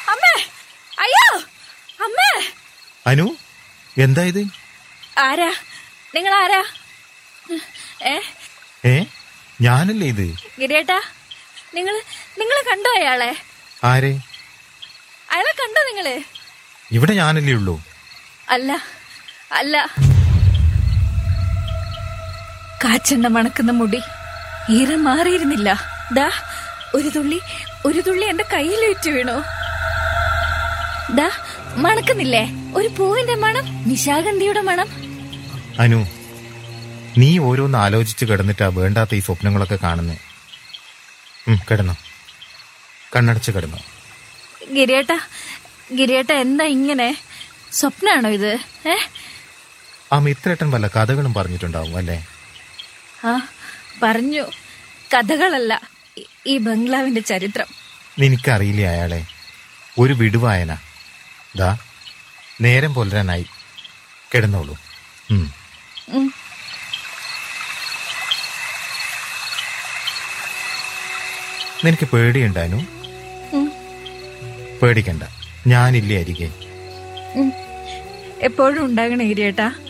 അമ്മേ അയ്യോ അമ്മേ അനു എന്താ ഇത് ആരാ നിങ്ങൾ ആരാ ഏ ഏ ഞാനല്ലേ ഇത് ഗിരിയേട്ടാ നിങ്ങൾ നിങ്ങൾ കണ്ടോ അയാളെ ആരെ അയാളെ കണ്ടോ നിങ്ങള് ഇവിടെ ഞാനല്ലേ ഉള്ളൂ അല്ല അല്ല കാച്ചെണ്ണ മണക്കുന്ന മുടി ഈറ മാറിയിരുന്നില്ല ദാ ഒരു തുള്ളി ഒരു തുള്ളി എന്റെ കയ്യിലേറ്റ് വീണു ദാ മണക്കുന്നില്ലേ ഒരു പൂവിന്റെ മണം നിശാഗന്ധിയുടെ മണം അനു നീ ഓരോന്ന് ആലോചിച്ച് കിടന്നിട്ടാ വേണ്ടാത്ത ഈ സ്വപ്നങ്ങളൊക്കെ കാണുന്നേ ഉം, കിടന്നോ കണ്ണടച്ച് കിടന്നോ ഗിരിയേട്ട ഗിരിയേട്ട എന്താ ഇങ്ങനെ സ്വപ്നാണോ ഇത് ഏ ആ മിത്രേട്ടൻ വല്ല കഥകളും പറഞ്ഞിട്ടുണ്ടാവും അല്ലേ ആ പറഞ്ഞു കഥകളല്ല ഈ- ഈ ബംഗ്ലാവിന്റെ ചരിത്രം നിനക്കറിയില്ലേ അയാളെ ഒരു വിടുവായന ദാ നേരം പുലരാനായി കിടന്നോളൂ ഉം. ഉം. നിനക്ക് പേടിയുണ്ടാനു ഉം. പേടിക്കണ്ട ഞാനില്ലേ അരികെ ഉം. എപ്പോഴും ഉണ്ടാകണേ ഗിരിയേട്ടാ